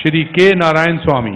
श्री के नारायण स्वामी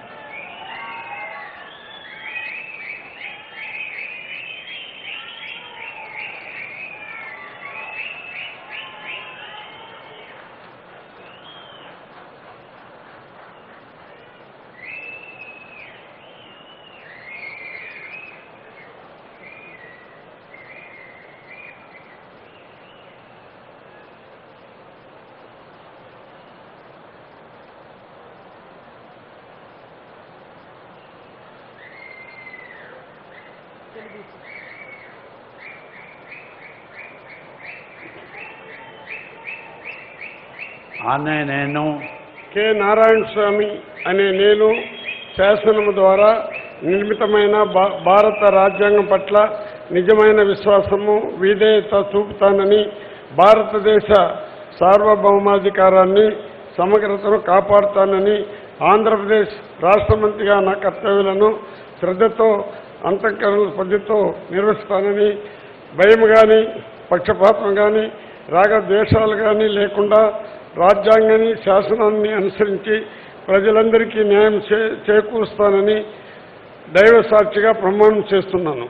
అనే నేను కె నారాయణ స్వామి అనే నేను శాసనము ద్వారా నిర్మితమైన భా- భారత రాజ్యాంగం పట్ల నిజమైన విశ్వాసము విధేయత చూపుతానని భారతదేశ సార్వభౌమాధికారాన్ని సమగ్రతను కాపాడుతానని ఆంధ్రప్రదేశ్ రాష్ట్ర మంత్రిగా నా కర్తవ్యాలను శ్రద్ధతో అంతఃకరణ పద్ధతితో నిర్వహిస్తానని భయం కానీ పక్షపాతం కానీ రాగద్వేషాలు కానీ లేకుండా రాజ్యాంగాన్ని శాసనాన్ని అనుసరించి ప్రజలందరికీ న్యాయం చే చేకూరుస్తానని దైవ సాక్షిగా ప్రమాణం చేస్తున్నాను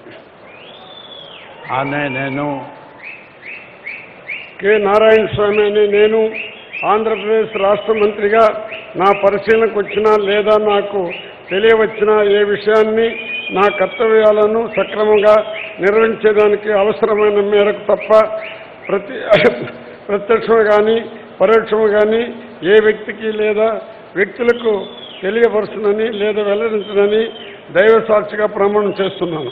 అనే నేను కె నారాయణ స్వామి అనే నేను ఆంధ్రప్రదేశ్ రాష్ట్ర మంత్రిగా నా పరిశీలనకు వచ్చినా లేదా నాకు తెలియవచ్చినా ఏ విషయాన్ని నా కర్తవ్యాలను సక్రమంగా నిర్వహించేదానికి అవసరమైన మేరకు తప్ప ప్రతి ప్రత్యక్షము కానీ పరోక్షము కానీ ఏ వ్యక్తికి లేదా వ్యక్తులకు తెలియపరచునని లేదా వెల్లడించనని దైవ సాక్షిగా ప్రమాణం చేస్తున్నాను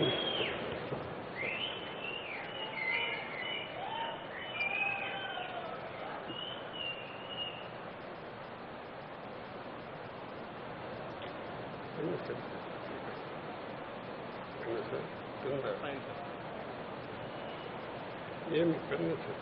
ఏమి పెన్ను సార్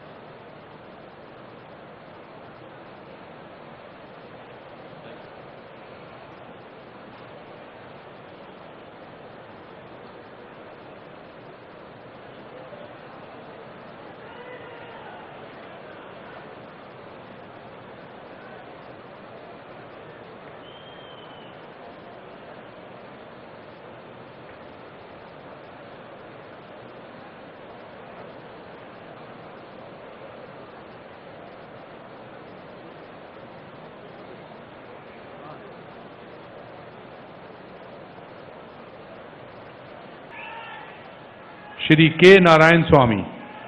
श्री के नारायण स्वामी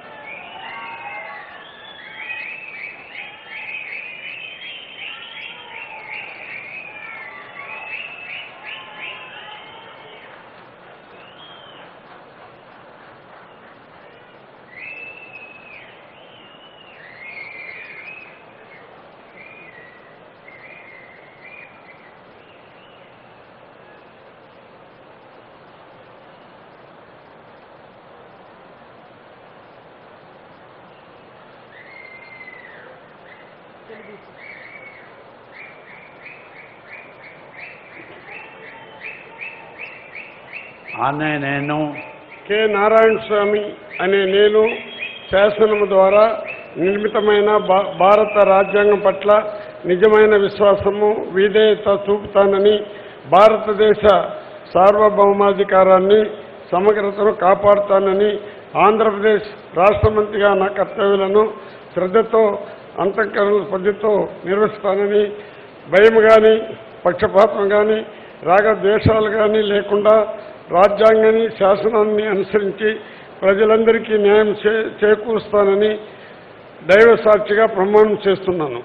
అనే నేను కె నారాయణ స్వామి అనే నేను శాసనము ద్వారా నిర్మితమైన భా- భారత రాజ్యాంగం పట్ల నిజమైన విశ్వాసము విధేయత చూపుతానని భారతదేశ సార్వభౌమాధికారాన్ని సమగ్రతను కాపాడుతానని ఆంధ్రప్రదేశ్ రాష్ట్ర మంత్రిగా నా కర్తవ్యాలను శ్రద్ధతో అంతఃకరణ పద్ధతితో నిర్వహిస్తానని భయం కానీ పక్షపాతం కానీ రాగద్వేషాలు కానీ లేకుండా రాజ్యాంగాన్ని శాసనాన్ని అనుసరించి ప్రజలందరికీ న్యాయం చే చేకూరుస్తానని దైవ సాక్షిగా ప్రమాణం చేస్తున్నాను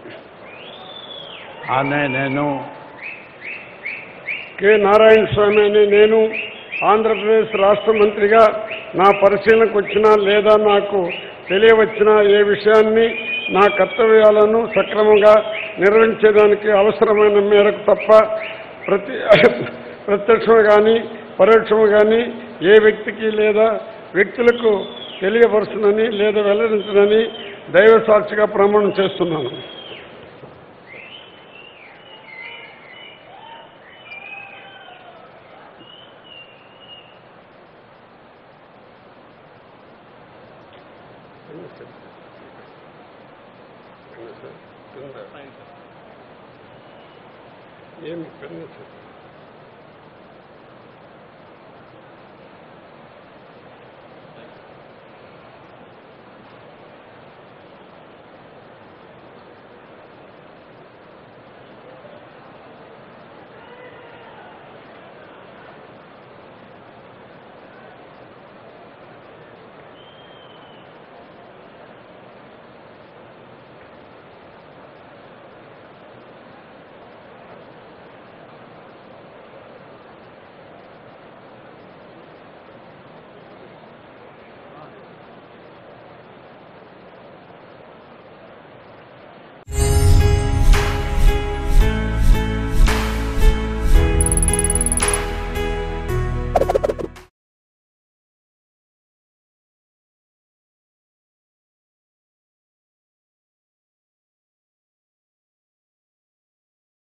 అనే నేను కె నారాయణ స్వామి అనే నేను ఆంధ్రప్రదేశ్ రాష్ట్ర మంత్రిగా నా పరిశీలనకు వచ్చినా లేదా నాకు తెలియవచ్చినా ఏ విషయాన్ని నా కర్తవ్యాలను సక్రమంగా నిర్వహించేదానికి అవసరమైన మేరకు తప్ప ప్రతి ప్రత్యక్షము కానీ పరోక్షము కానీ ఏ వ్యక్తికి లేదా వ్యక్తులకు తెలియపరచునని లేదా వెల్లడించనని దైవ సాక్షిగా ప్రమాణం చేస్తున్నాను ఏమి పెన్ను